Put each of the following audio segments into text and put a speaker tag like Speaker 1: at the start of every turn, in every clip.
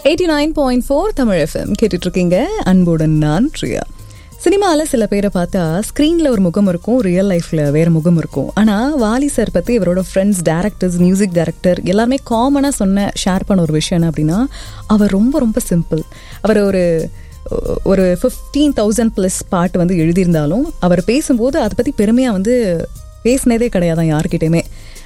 Speaker 1: eighty nine point four Tamil FM கேட்டுட்டு இருக்கீங்க அன்புடன் நான் பிரியா சினிமாவில் சில பேரை பார்த்தா ஸ்க்ரீனில் ஒரு முகம் இருக்கும் ரியல் லைஃப்பில் வேறு முகம் இருக்கும் ஆனால் வாலி சார் பற்றி இவரோட ஃப்ரெண்ட்ஸ் டேரக்டர்ஸ் மியூசிக் டைரக்டர் எல்லாமே காமனாக சொன்ன ஷேர் பண்ண ஒரு விஷயம் என்ன அப்படின்னா அவர் ரொம்ப ரொம்ப சிம்பிள் அவர் ஒரு ஒரு ஃபிஃப்டீன் தௌசண்ட் ப்ளஸ் பாட்டு வந்து எழுதியிருந்தாலும் அவர் பேசும்போது அதை பற்றி பெருமையாக வந்து பேசினதே கிடையாதான் யாருக்கிட்டேயுமே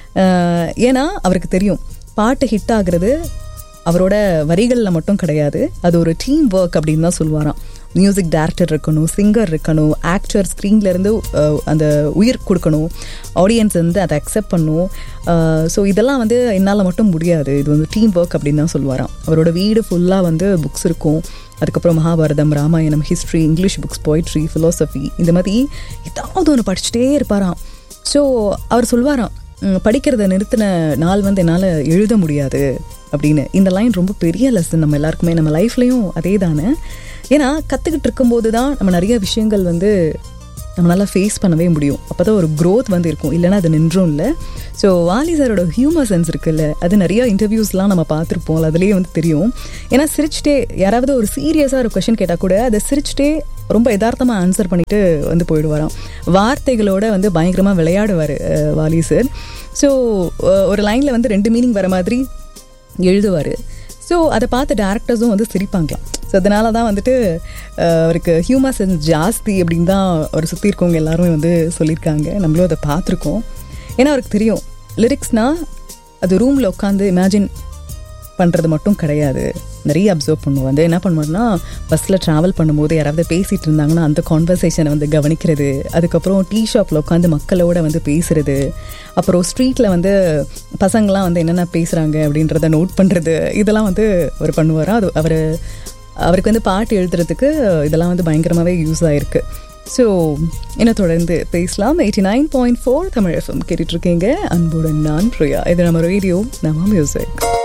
Speaker 1: அஹ் ஏன்னா அவருக்கு தெரியும் பாட்டு ஹிட் ஆகுறது அவரோட வரிகளில் மட்டும் கிடையாது அது ஒரு டீம் ஒர்க் அப்படின்னு தான் சொல்லுவாராம் மியூசிக் டைரக்டர் இருக்கணும் சிங்கர் இருக்கணும் ஆக்டர் ஸ்க்ரீன்லேருந்து அந்த உயிர் கொடுக்கணும் ஆடியன்ஸ் வந்து அதை அக்செப்ட் பண்ணும் ஸோ இதெல்லாம் வந்து என்னால் மட்டும் முடியாது இது வந்து டீம் ஒர்க் அப்படின்னு தான் சொல்லுவாராம் அவரோட வீடு ஃபுல்லாக வந்து புக்ஸ் இருக்கும் அதுக்கப்புறம் Mahabharatam Ramayanam history English books poetry philosophy இந்த மாதிரி ஏதாவது ஒன்று படிச்சுட்டே இருப்பாராம் ஸோ அவர் சொல்வாராம் "ம், படிக்கிறத நிறுத்தின நாள் வந்து என்னால் எழுத முடியாது அப்படின்னு இந்த லைன் ரொம்ப பெரிய லெசன் நம்ம எல்லாருக்குமே நம்ம லைஃப்லேயும் அதே தானே ஏன்னா கற்றுக்கிட்டு இருக்கும்போது தான் நம்ம நிறைய விஷயங்கள் வந்து நம்மளால ஃபேஸ் பண்ணவே முடியும் அப்போ தான் ஒரு growth வந்து இருக்கும் இல்லைன்னா அது நின்றும் இல்லை ஸோ வாலி சாரோட ஹியூமர் சென்ஸ் இருக்குல்ல அது நிறைய இன்டர்வியூஸ்லாம் நம்ம பார்த்துருப்போம் அதுலேயே வந்து தெரியும் ஏன்னா சிரிச்சிட்டே யாராவது ஒரு சீரியஸாக ஒரு கொஷின் கேட்டால் கூட அதை சிரிச்சிட்டே ரொம்ப யதார்த்தமாக ஆன்சர் பண்ணிட்டு வந்து போயிடுவாராம் வார்த்தைகளோட வந்து பயங்கரமாக விளையாடுவார் அஹ், வாலி சார் ஸோ ஒரு லைனில் வந்து ரெண்டு மீனிங் வர மாதிரி எழுதுவார் ஸோ அதை பார்த்து டேரக்டர்ஸும் வந்து சிரிப்பாங்களாம் ஸோ அதனால தான் வந்துட்டு அஹ், அவருக்கு ஹியூமர் சென்ஸ் ஜாஸ்தி அப்படின்னு தான் அவர் சுற்றி இருக்கவங்க எல்லாருமே வந்து சொல்லியிருக்காங்க நம்மளும் அதை பார்த்துருக்கோம் ஏன்னா அவருக்கு தெரியும் லிரிக்ஸ்னால் அது ரூமில் உட்காந்து இமேஜின் பண்ணுறது மட்டும் கிடையாது நிறைய அப்சர்வ் பண்ணுவோம் வந்து என்ன பண்ணுவோம்னா பஸ்ஸில் ட்ராவல் பண்ணும்போது யாராவது பேசிகிட்டு இருந்தாங்கன்னா அந்த கான்வர்சேஷனை வந்து கவனிக்கிறது அதுக்கப்புறம் டீ ஷாப்பில் உட்காந்து மக்களோட வந்து பேசுறது அப்புறம் ஸ்ட்ரீட்டில் வந்து பசங்களாம் வந்து என்னென்ன பேசுகிறாங்க அப்படின்றத நோட் பண்ணுறது இதெல்லாம் வந்து அவர் பண்ணுவாரா அது அவர் அவருக்கு வந்து பாட்டு எழுதுறதுக்கு இதெல்லாம் வந்து பயங்கரமாகவே யூஸ் ஆயிருக்கு ஸோ என்ன தொடர்ந்து பேசலாம் eighty nine point four Tamil FM கேட்டுட்ருக்கீங்க அன்புடன் நான் பிரியா இது நம்ம ரேடியோ நம்ம மியூசிக்